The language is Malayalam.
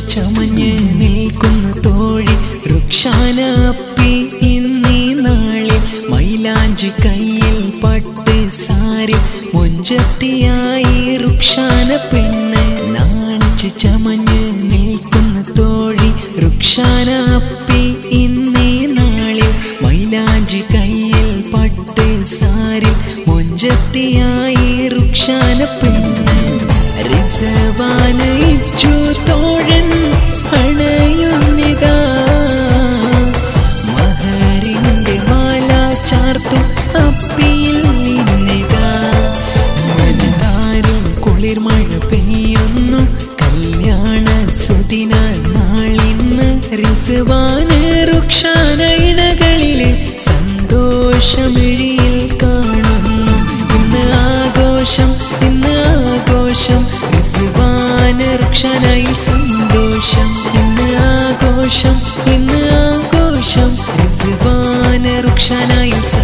ചമഞ്ഞ് നിൽക്കുന്ന തോഴി റുക്ഷാന അപ്പി ഇന്നീ നാളിൽ മൈലാഞ്ചി കയ്യിൽ പട്ട് സാരി മൊഞ്ചത്തിയായി റുക്ഷാന പെണ്ണ് നാണിച്ച് ചമഞ്ഞ് നിൽക്കുന്ന തോഴി റുക്ഷാന അപ്പി ഇന്നീ നാളിൽ മൈലാഞ്ചി കയ്യിൽ പട്ട് സാരി മൊഞ്ചത്തിയായി റുക്ഷാന പെണ്ണ് റിസവാന് ഇച്ചു തോഴൻ അണയുന്നിതാ മഹറിന്റെ മാല ചാർത്തു അപ്പിയിൽ നിന്നിതാ മനതാരും കുളിർ മഴ പെയ്യുന്നു കല്യാണ സുദിന നാളിന്ന് റിസവാന് റുക്ഷാന ഇണകളിലെ സന്തോഷമിഴിയിൽ കാണുന്നു ഇന്ന് ആഘോഷം ഇന്ന് ആഘോഷം റിസവാന് റുക്ഷാനായി സന്തോഷം ഇന്ന് ആഘോഷം ഇന്ന് ആഘോഷം റിസവാന് റുക്ഷാനായി